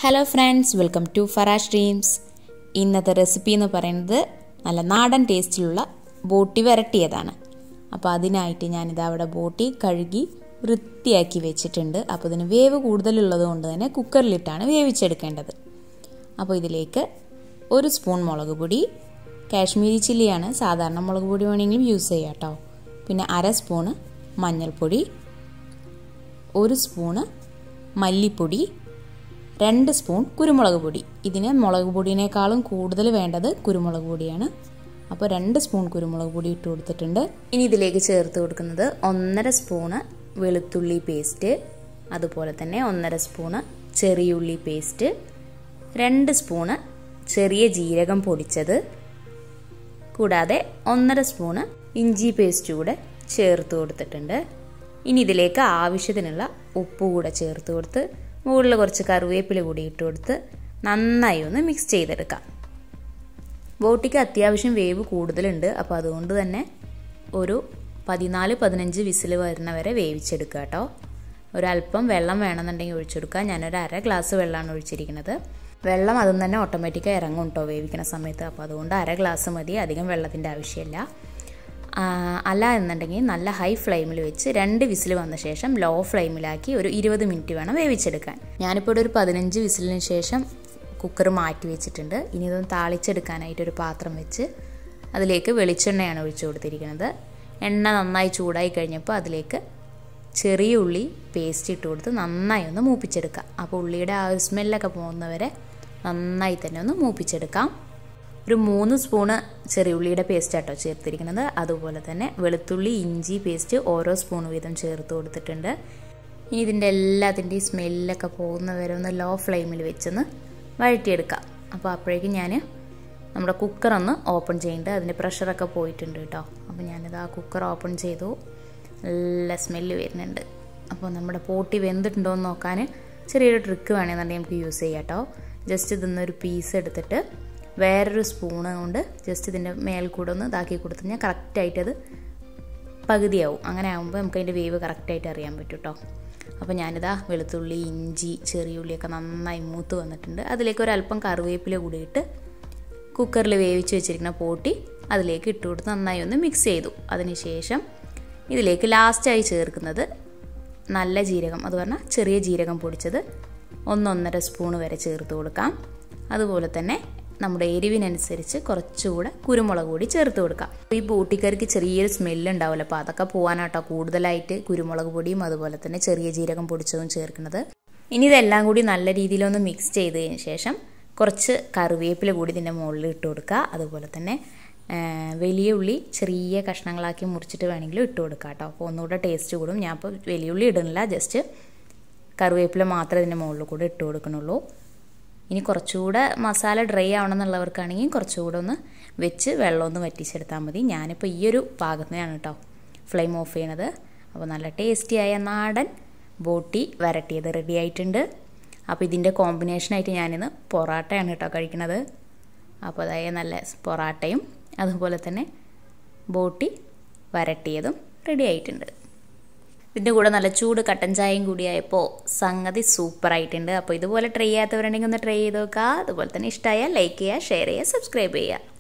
hello friends welcome to Farash dreams ഇന്നത്തെ recipe എന്ന് പറയുന്നത് നല്ല നാടൻ ടേസ്റ്റിലുള്ള ബോട്ടി വരട്ടിയതാണ് അപ്പോൾ അതിനായിട്ട് ഞാനിത് അവിടെ ബോട്ടി കഴുകി വൃത്തിയാക്കി വെച്ചിട്ടുണ്ട് അപ്പോൾ ഇതിന് വേവ് കൂടുതലുള്ളത് കൊണ്ട് തന്നെ കുക്കറിലിട്ടാണ് വേവിച്ചെടുക്കേണ്ടത് അപ്പോൾ ഇതിലേക്ക് ഒരു സ്പൂൺ മുളക് പൊടി കാശ്മീരി ചില്ലിയാണ് സാധാരണ മുളക് പൊടി വേണമെങ്കിലും യൂസ് ചെയ്യാം കേട്ടോ പിന്നെ അര സ്പൂണ് മഞ്ഞൾപ്പൊടി ഒരു സ്പൂണ് മല്ലിപ്പൊടി രണ്ട് സ്പൂൺ കുരുമുളക് പൊടി ഇതിന് മുളക് പൊടിയേക്കാളും കൂടുതൽ വേണ്ടത് കുരുമുളക് പൊടിയാണ് അപ്പോൾ രണ്ട് സ്പൂൺ കുരുമുളക് പൊടി ഇട്ട് കൊടുത്തിട്ടുണ്ട് ഇനി ഇതിലേക്ക് ചേർത്ത് കൊടുക്കുന്നത് ഒന്നര സ്പൂണ് വെളുത്തുള്ളി പേസ്റ്റ് അതുപോലെ തന്നെ ഒന്നര സ്പൂണ് ചെറിയുള്ളി പേസ്റ്റ് രണ്ട് സ്പൂണ് ചെറിയ ജീരകം പൊടിച്ചത് കൂടാതെ ഒന്നര സ്പൂണ് ഇഞ്ചി പേസ്റ്റ് കൂടെ ചേർത്ത് കൊടുത്തിട്ടുണ്ട് ഇനി ഇതിലേക്ക് ആവശ്യത്തിനുള്ള ഉപ്പ് കൂടെ ചേർത്ത് കൊടുത്ത് മുകളിൽ കുറച്ച് കറിവേപ്പില കൂടി ഇട്ട് കൊടുത്ത് നന്നായി ഒന്ന് മിക്സ് ചെയ്തെടുക്കാം ബോട്ടിക്ക് അത്യാവശ്യം വേവ് കൂടുതലുണ്ട് അപ്പോൾ അതുകൊണ്ട് തന്നെ ഒരു പതിനാല് പതിനഞ്ച് വിസിൽ വരുന്ന വരെ വേവിച്ചെടുക്കുക കേട്ടോ ഒരല്പം വെള്ളം വേണമെന്നുണ്ടെങ്കിൽ ഒഴിച്ചെടുക്കുക ഞാനൊരു അര ഗ്ലാസ് വെള്ളമാണ് ഒഴിച്ചിരിക്കുന്നത് വെള്ളം അതും തന്നെ ഓട്ടോമാറ്റിക്കായി ഇറങ്ങും കേട്ടോ വേവിക്കുന്ന സമയത്ത് അപ്പോൾ അതുകൊണ്ട് അര ഗ്ലാസ് മതി അധികം വെള്ളത്തിൻ്റെ ആവശ്യമില്ല അല്ല എന്നുണ്ടെങ്കിൽ നല്ല ഹൈ ഫ്ലെയിമിൽ വെച്ച് രണ്ട് വിസിൽ വന്ന ശേഷം ലോ ഫ്ലെയിമിലാക്കി ഒരു ഇരുപത് മിനിറ്റ് വേണം വേവിച്ചെടുക്കാൻ ഞാനിപ്പോൾ ഇവിടെ ഒരു പതിനഞ്ച് വിസിലിന് ശേഷം കുക്കർ മാറ്റി വെച്ചിട്ടുണ്ട് ഇനി ഇതൊന്ന് താളിച്ചെടുക്കാനായിട്ട് ഒരു പാത്രം വെച്ച് അതിലേക്ക് വെളിച്ചെണ്ണയാണ് ഒഴിച്ചു കൊടുത്തിരിക്കുന്നത് എണ്ണ നന്നായി ചൂടായി കഴിഞ്ഞപ്പോൾ അതിലേക്ക് ചെറിയ ഉള്ളി പേസ്റ്റ് ഇട്ട് കൊടുത്ത് നന്നായി ഒന്ന് മൂപ്പിച്ചെടുക്കാം അപ്പോൾ ഉള്ളിയുടെ ആ ഒരു സ്മെല്ലൊക്കെ പോകുന്നവരെ നന്നായി തന്നെ ഒന്ന് മൂപ്പിച്ചെടുക്കാം ഒരു മൂന്ന് സ്പൂണ് ചെറിയുള്ളിയുടെ പേസ്റ്റ് ആട്ടോ ചേർത്തിരിക്കുന്നത് അതുപോലെ തന്നെ വെളുത്തുള്ളി ഇഞ്ചി പേസ്റ്റ് ഓരോ സ്പൂൺ വീതം ചേർത്ത് കൊടുത്തിട്ടുണ്ട് ഇനി ഇതിൻ്റെ എല്ലാത്തിൻ്റെയും സ്മെല്ലൊക്കെ പോകുന്നവരെ ഒന്ന് ലോ ഫ്ലെയിമിൽ വെച്ചൊന്ന് വഴറ്റിയെടുക്കാം അപ്പോൾ അപ്പോഴേക്കും ഞാൻ നമ്മുടെ കുക്കറൊന്ന് ഓപ്പൺ ചെയ്യുന്നുണ്ട് അതിൻ്റെ പ്രഷറൊക്കെ പോയിട്ടുണ്ട് കേട്ടോ അപ്പോൾ ഞാനിത് ആ കുക്കർ ഓപ്പൺ ചെയ്തു നല്ല സ്മെല്ല് വരുന്നുണ്ട് അപ്പോൾ നമ്മുടെ പോട്ടി വെന്തിട്ടുണ്ടോ എന്ന് നോക്കാൻ ചെറിയൊരു ട്രിക്ക് വേണമെന്നുണ്ടെങ്കിൽ നമുക്ക് യൂസ് ചെയ്യാം കേട്ടോ ജസ്റ്റ് ഇതൊന്നൊരു പീസ് എടുത്തിട്ട് വേറൊരു സ്പൂണ് കൊണ്ട് ജസ്റ്റ് ഇതിൻ്റെ മേൽക്കൂടെ ഒന്ന് ഇതാക്കി കൊടുത്തു കഴിഞ്ഞാൽ കറക്റ്റായിട്ട് അത് പകുതിയാവും അങ്ങനെ ആകുമ്പോൾ നമുക്ക് അതിൻ്റെ വേവ് കറക്റ്റായിട്ട് അറിയാൻ പറ്റും കേട്ടോ അപ്പോൾ ഞാനിതാ വെളുത്തുള്ളി ഇഞ്ചി ചെറിയുള്ളിയൊക്കെ നന്നായി മൂത്ത് വന്നിട്ടുണ്ട് അതിലേക്ക് ഒരല്പം കറിവേപ്പില കൂടി ഇട്ട് കുക്കറിൽ വേവിച്ച് വെച്ചിരിക്കുന്ന പോട്ടി അതിലേക്ക് ഇട്ട് കൊടുത്ത് നന്നായി ഒന്ന് മിക്സ് ചെയ്തു അതിനുശേഷം ഇതിലേക്ക് ലാസ്റ്റായി ചേർക്കുന്നത് നല്ല ജീരകം അത് പറഞ്ഞാൽ ചെറിയ ജീരകം പൊടിച്ചത് ഒന്നൊന്നര സ്പൂൺ വരെ ചേർത്ത് കൊടുക്കാം അതുപോലെ തന്നെ നമ്മുടെ എരിവിനനുസരിച്ച് കുറച്ചുകൂടെ കുരുമുളക് കൂടി ചേർത്ത് കൊടുക്കാം ഈ ബൂട്ടിക്കറിക്ക് ചെറിയൊരു സ്മെല്ല് ഉണ്ടാവില്ല അപ്പോൾ അതൊക്കെ പോകാനാട്ടോ കൂടുതലായിട്ട് കുരുമുളക് പൊടിയും അതുപോലെ തന്നെ ചെറിയ ജീരകം പൊടിച്ചതും ചേർക്കുന്നത് ഇനി ഇതെല്ലാം കൂടി നല്ല രീതിയിലൊന്ന് മിക്സ് ചെയ്തതിന് ശേഷം കുറച്ച് കറിവേപ്പില കൂടി ഇതിൻ്റെ മുകളിൽ ഇട്ട് കൊടുക്കുക അതുപോലെ തന്നെ വലിയ ഉള്ളി ചെറിയ കഷ്ണങ്ങളാക്കി മുറിച്ചിട്ട് വേണമെങ്കിലും ഇട്ട് കൊടുക്കുക കേട്ടോ അപ്പോൾ ഒന്നുകൂടെ ടേസ്റ്റ് കൂടും ഞാൻ ഇപ്പോൾ വലിയ ഉള്ളി ഇടുന്നില്ല ജസ്റ്റ് കറിവേപ്പില മാത്രമേ ഇതിൻ്റെ മുകളിൽ കൂടെ ഇട്ട് കൊടുക്കണുള്ളൂ ഇനി കുറച്ചുകൂടെ മസാല ഡ്രൈ ആവണമെന്നുള്ളവർക്കാണെങ്കിൽ കുറച്ചുകൂടെ ഒന്ന് വെച്ച് വെള്ളം ഒന്ന് വറ്റിച്ചെടുത്താൽ മതി ഞാനിപ്പോൾ ഈ ഒരു പാകത്തിനാണ് കേട്ടോ ഫ്ലെയിം ഓഫ് ചെയ്യണത് അപ്പോൾ നല്ല ടേസ്റ്റിയായ നാടൻ ബോട്ടി വരട്ടിയത് റെഡി ആയിട്ടുണ്ട് അപ്പോൾ ഇതിൻ്റെ കോമ്പിനേഷനായിട്ട് ഞാനിന്ന് പൊറാട്ടയാണ് കേട്ടോ കഴിക്കുന്നത് അപ്പോൾ അതായത് നല്ല പൊറാട്ടയും അതുപോലെ തന്നെ ബോട്ടി വരട്ടിയതും റെഡി ആയിട്ടുണ്ട് ഇതിൻ്റെ കൂടെ നല്ല ചൂട് കട്ടൻ ചായയും കൂടിയായപ്പോൾ സംഗതി സൂപ്പറായിട്ടുണ്ട് അപ്പോൾ ഇതുപോലെ ട്രൈ ചെയ്യാത്തവരുണ്ടെങ്കിൽ ഒന്ന് ട്രൈ ചെയ്ത് നോക്കുക അതുപോലെ തന്നെ ഇഷ്ടമായാൽ ലൈക്ക് ചെയ്യുക ഷെയർ ചെയ്യുക സബ്സ്ക്രൈബ് ചെയ്യുക